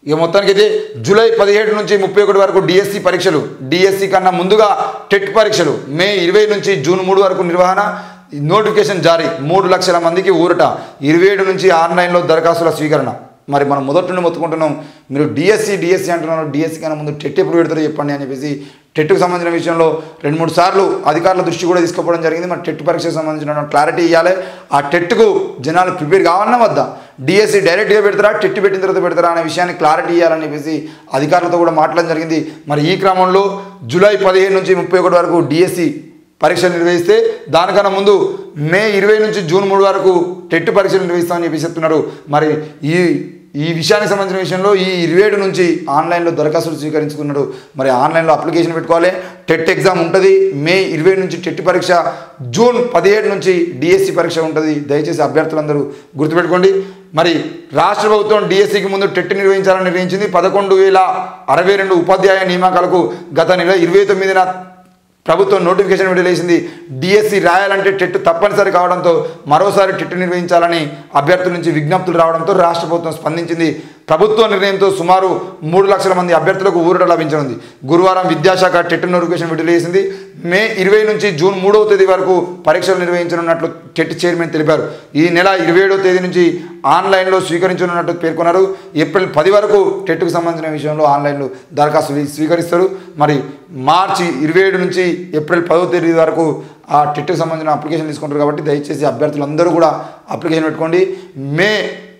ఇక మొత్తానికి అయితే జూలై పదిహేడు నుంచి ముప్పై ఒకటి వరకు డిఎస్సి పరీక్షలు డిఎస్సి కన్నా ముందుగా టెట్ పరీక్షలు మే ఇరవై నుంచి జూన్ మూడు వరకు నిర్వహణ నోటిఫికేషన్ జారీ మూడు లక్షల మందికి ఊరట ఇరవై ఏడు నుంచి ఆన్లైన్లో దరఖాస్తుల స్వీకరణ మరి మనం మొదటి నుండి మొత్తుకుంటున్నాం మీరు డిఎస్సి డిఎస్సి అంటున్నారు డిఎస్సి కన్నా ముందు టెట్ ఎప్పుడు పెడతారో చెప్పండి అని చెప్పేసి టెట్కు సంబంధించిన విషయంలో రెండు మూడు సార్లు అధికారుల దృష్టి కూడా తీసుకుపోవడం జరిగింది మరి టెట్ పరీక్షకు సంబంధించిన క్లారిటీ ఇవ్వాలి ఆ టెట్కు జనాలు ప్రిపేర్ కావాలన్నా వద్దా డిఎస్సి డైరెక్ట్గా పెడతారా టెట్ పెట్టిన తర్వాత పెడతారా అనే విషయాన్ని క్లారిటీ ఇవ్వాలని చెప్పేసి అధికారులతో కూడా మాట్లాడడం జరిగింది మరి ఈ క్రమంలో జూలై పదిహేను నుంచి ముప్పై ఒకటి వరకు డిఎస్సి పరీక్షలు నిర్వహిస్తే దానికన్నా ముందు మే ఇరవై నుంచి జూన్ మూడు వరకు టెట్ పరీక్షలు నిర్వహిస్తామని చెప్పి చెప్తున్నారు మరి ఈ ఈ విషయానికి సంబంధించిన విషయంలో ఈ ఇరవై ఏడు నుంచి ఆన్లైన్లో దరఖాస్తులు స్వీకరించుకున్నారు మరి ఆన్లైన్లో అప్లికేషన్ పెట్టుకోవాలి టెట్ ఎగ్జామ్ ఉంటుంది మే ఇరవై నుంచి టెట్ పరీక్ష జూన్ పదిహేడు నుంచి డిఎస్సి పరీక్ష ఉంటుంది దయచేసి అభ్యర్థులందరూ గుర్తుపెట్టుకోండి మరి రాష్ట్ర ప్రభుత్వం డిఎస్సికి ముందు టెట్ నిర్వహించాలని నిర్ణయించింది పదకొండు వేల అరవై రెండు ఉపాధ్యాయ నియామకాలకు గత నెల ఇరవై తొమ్మిదిన ప్రభుత్వం నోటిఫికేషన్ విడుదలేసింది డిఎస్సి రాయాలంటే టెట్ తప్పనిసరి కావడంతో మరోసారి టెట్ నిర్వహించాలని అభ్యర్థుల నుంచి విజ్ఞప్తులు రావడంతో రాష్ట్ర ప్రభుత్వం స్పందించింది ప్రభుత్వ నిర్ణయంతో సుమారు మూడు లక్షల మంది అభ్యర్థులకు ఊరట లభించనుంది గురువారం విద్యాశాఖ టెట్ నోటిఫికేషన్ విడుదల చేసింది మే ఇరవై నుంచి జూన్ మూడవ తేదీ వరకు పరీక్షలు నిర్వహించనున్నట్లు టెట్ చైర్మన్ తెలిపారు ఈ నెల ఇరవై ఏడవ తేదీ నుంచి ఆన్లైన్లో స్వీకరించనున్నట్టు పేర్కొన్నారు ఏప్రిల్ పది వరకు టెట్కు సంబంధించిన విషయంలో ఆన్లైన్లో దరఖాస్తులు స్వీకరిస్తారు మరి మార్చి ఇరవై ఏడు నుంచి ఏప్రిల్ పదో తేదీ వరకు ఆ టెట్కు సంబంధించిన అప్లికేషన్ తీసుకుంటారు కాబట్టి దయచేసి అభ్యర్థులందరూ కూడా అప్లికేషన్ పెట్టుకోండి మే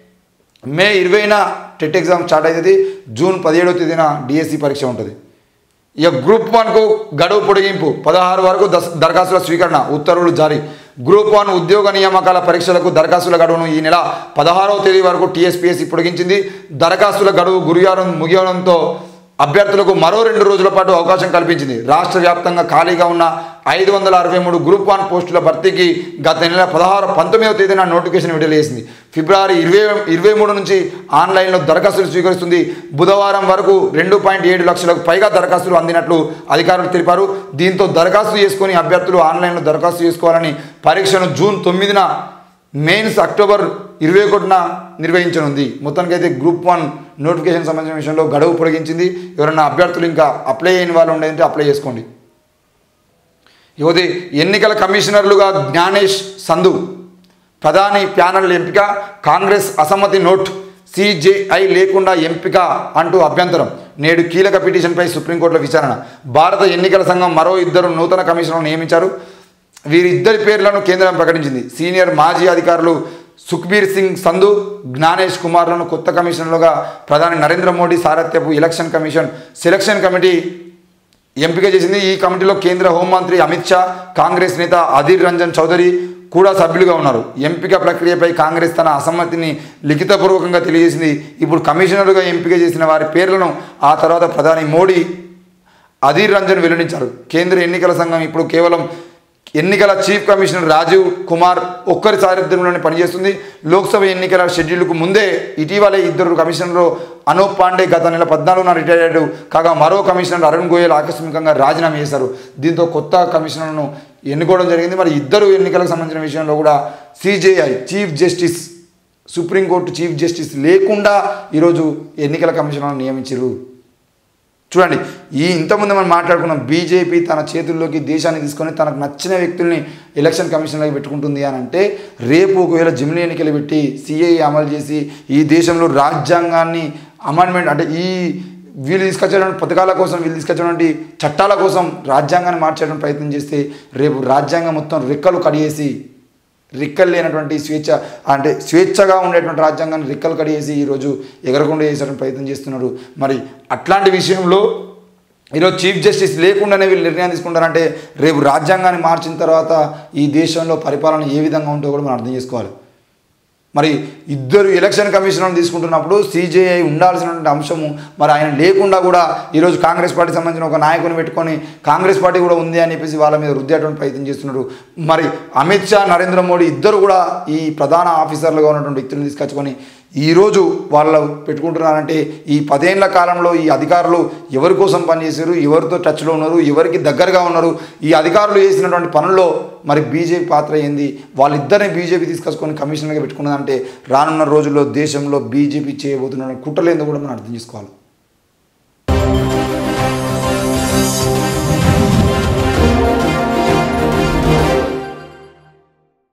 మే ఇరవైన టెట్ ఎగ్జామ్ స్టార్ట్ అవుతుంది జూన్ పదిహేడవ తేదీన డిఎస్సి పరీక్ష ఉంటుంది ఇక గ్రూప్ వన్కు గడువు పొడిగింపు పదహారు వరకు దస్ దరఖాస్తుల స్వీకరణ ఉత్తర్వులు జారీ గ్రూప్ వన్ ఉద్యోగ నియామకాల పరీక్షలకు దరఖాస్తుల గడువును ఈ నెల పదహారవ తేదీ వరకు టీఎస్పీఎస్సీ పొడిగించింది దరఖాస్తుల గడువు గురువారం ముగియడంతో అభ్యర్థులకు మరో రెండు రోజుల పాటు అవకాశం కల్పించింది రాష్ట్ర వ్యాప్తంగా ఖాళీగా ఉన్న ఐదు వందల అరవై మూడు గ్రూప్ వన్ పోస్టుల భర్తీకి గత నెల పదహారు పంతొమ్మిదవ తేదీన నోటిఫికేషన్ విడుదల చేసింది ఫిబ్రవరి ఇరవై ఇరవై మూడు నుంచి ఆన్లైన్లో దరఖాస్తులు స్వీకరిస్తుంది బుధవారం వరకు రెండు పాయింట్ ఏడు లక్షలకు పైగా దరఖాస్తులు అందినట్లు అధికారులు తెలిపారు దీంతో దరఖాస్తు చేసుకుని అభ్యర్థులు ఆన్లైన్లో దరఖాస్తు చేసుకోవాలని పరీక్షను జూన్ తొమ్మిదిన మెయిన్స్ అక్టోబర్ ఇరవై ఒకటిన నిర్వహించనుంది మొత్తానికైతే గ్రూప్ వన్ నోటిఫికేషన్ సంబంధించిన విషయంలో గడువు పొడిగించింది ఎవరైనా అభ్యర్థులు ఇంకా అప్లై అయిన వాళ్ళు ఉండేదంటే అప్లై చేసుకోండి యువతి ఎన్నికల కమిషనర్లుగా జ్ఞానేష్ సంధు ప్రధాని ప్యానల్ ఎంపిక కాంగ్రెస్ అసమ్మతి నోట్ సిజేఐ లేకుండా ఎంపిక అంటూ అభ్యంతరం నేడు కీలక పిటిషన్పై సుప్రీంకోర్టులో విచారణ భారత ఎన్నికల సంఘం మరో ఇద్దరు నూతన కమిషనర్లను నియమించారు వీరిద్దరి పేర్లను కేంద్రం ప్రకటించింది సీనియర్ మాజీ అధికారులు సుఖ్బీర్ సింగ్ సంధు జ్ఞానేష్ కుమార్లను కొత్త కమిషనర్లుగా ప్రధాని నరేంద్ర మోడీ సారథ్యపు ఎలక్షన్ కమిషన్ సెలక్షన్ కమిటీ ఎంపిక చేసింది ఈ కమిటీలో కేంద్ర హోంమంత్రి అమిత్ షా కాంగ్రెస్ నేత అధీర్ రంజన్ చౌదరి కూడా సభ్యులుగా ఉన్నారు ఎంపిక ప్రక్రియపై కాంగ్రెస్ తన అసమ్మతిని లిఖితపూర్వకంగా తెలియజేసింది ఇప్పుడు కమిషనర్గా ఎంపిక చేసిన వారి పేర్లను ఆ తర్వాత ప్రధాని మోడీ అధీర్ రంజన్ వెల్లడించారు కేంద్ర ఎన్నికల సంఘం ఇప్పుడు కేవలం ఎన్నికల చీఫ్ కమిషనర్ రాజీవ్ కుమార్ ఒక్కరి సారథ్యంలోనే పనిచేస్తుంది లోక్సభ ఎన్నికల షెడ్యూల్కు ముందే ఇటీవలే ఇద్దరు కమిషనర్లు అనూప్ పాండే గత నెల పద్నాలుగున రిటైర్ అయ్యాడు కాగా మరో కమిషనర్ అరుణ్ గోయల్ ఆకస్మికంగా రాజీనామా చేశారు దీంతో కొత్త కమిషనర్ను ఎన్నుకోవడం జరిగింది మరి ఇద్దరు ఎన్నికలకు సంబంధించిన విషయంలో కూడా CJI chief justice supreme court chief justice లేకుండా ఈరోజు ఎన్నికల కమిషనర్ను నియమించారు చూడండి ఈ ఇంతకుముందు మనం మాట్లాడుకున్నాం బీజేపీ తన చేతుల్లోకి దేశాన్ని తీసుకొని తనకు నచ్చిన వ్యక్తుల్ని ఎలక్షన్ కమిషన్లోకి పెట్టుకుంటుంది అని అంటే రేపు ఒకవేళ జిమ్లీ ఎన్నికలు పెట్టి సిఐ అమలు చేసి ఈ దేశంలో రాజ్యాంగాన్ని అమెండ్మెంట్ అంటే ఈ వీళ్ళు తీసుకొచ్చేటువంటి పథకాల కోసం వీళ్ళు తీసుకొచ్చేటువంటి చట్టాల కోసం రాజ్యాంగాన్ని మార్చేయడానికి ప్రయత్నం చేస్తే రేపు రాజ్యాంగం మొత్తం రెక్కలు కడిగేసి రిక్కలు లేనటువంటి స్వేచ్ఛ అంటే స్వేచ్ఛగా ఉండేటువంటి రాజ్యాంగాన్ని రిక్కలు కడిగేసి ఈరోజు ఎగరకుండా చేసేటువంటి ప్రయత్నం చేస్తున్నారు మరి అట్లాంటి విషయంలో ఈరోజు చీఫ్ జస్టిస్ లేకుండానే వీళ్ళు నిర్ణయం తీసుకుంటారంటే రేపు రాజ్యాంగాన్ని మార్చిన తర్వాత ఈ దేశంలో పరిపాలన ఏ విధంగా ఉంటుందో కూడా మనం అర్థం చేసుకోవాలి మరి ఇద్దరు ఎలక్షన్ కమిషనర్ తీసుకుంటున్నప్పుడు సీజేఐ ఉండాల్సినటువంటి అంశము మరి ఆయన లేకుండా కూడా ఈరోజు కాంగ్రెస్ పార్టీ సంబంధించిన ఒక నాయకుని పెట్టుకొని కాంగ్రెస్ పార్టీ కూడా ఉంది అని చెప్పేసి వాళ్ళ మీద రుద్దేటువంటి ప్రయత్నం చేస్తున్నారు మరి అమిత్ షా నరేంద్ర మోడీ ఇద్దరు కూడా ఈ ప్రధాన ఆఫీసర్లుగా ఉన్నటువంటి వ్యక్తులను తీసుకొచ్చుకొని ఈరోజు వాళ్ళు పెట్టుకుంటున్నారంటే ఈ పదేళ్ల కాలంలో ఈ అధికారులు ఎవరి కోసం పనిచేశారు ఎవరితో టచ్లో ఉన్నారు ఎవరికి దగ్గరగా ఉన్నారు ఈ అధికారులు చేసినటువంటి పనుల్లో మరి బీజేపీ పాత్ర ఏంది వాళ్ళిద్దరిని బీజేపీ తీసుకొచ్చుకొని కమిషనర్గా పెట్టుకున్నదంటే రానున్న రోజుల్లో దేశంలో బీజేపీ చేయబోతున్న కుట్రలేందో కూడా మనం అర్థం చేసుకోవాలి